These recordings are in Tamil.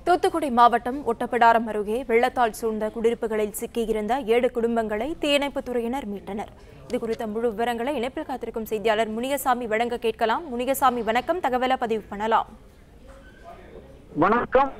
தூத்துக்குடி மாவட்டம் ஒட்டப்பிடாரம் அருகே வெள்ளத்தால் சூழ்ந்த குடியிருப்புகளில் சிக்கியிருந்த ஏழு குடும்பங்களை தீயணைப்புத் துறையினர் மீட்டனர் இது குறித்த முழு விவரங்களை இணைப்பில் காத்திருக்கும் செய்தியாளர் முனியசாமி வழங்க கேட்கலாம் முனியசாமி வணக்கம் தகவலை பதிவு பண்ணலாம் வணக்கம்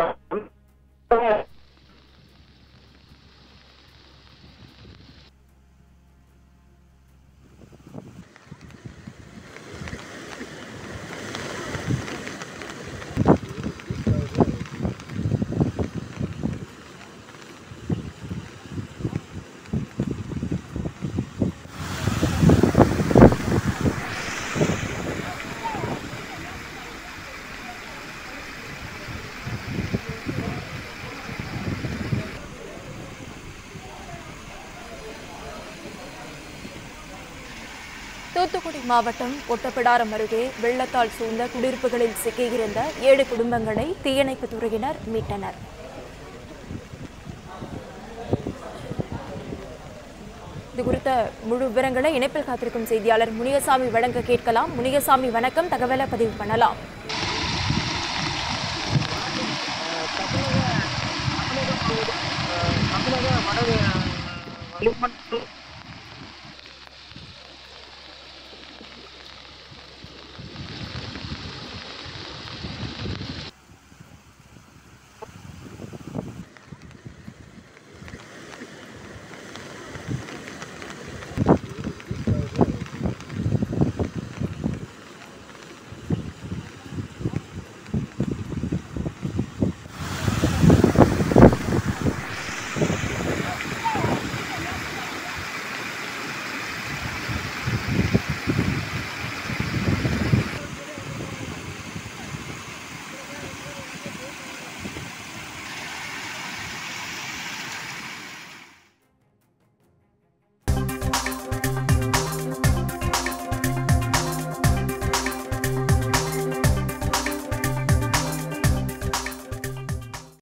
தூத்துக்குடி மாவட்டம் ஒட்டப்பிடாரம் அருகே வெள்ளத்தால் சூழ்ந்த குடியிருப்புகளில் சிக்கியிருந்த ஏழு குடும்பங்களை தீயணைப்புத் துறையினர் மீட்டனர் இது குறித்த முழு விவரங்களை இணைப்பில் காத்திருக்கும் செய்தியாளர் முனியசாமி வழங்க கேட்கலாம் முனியசாமி வணக்கம் தகவலை பதிவு பண்ணலாம் தமிழக வட வளிமண்டல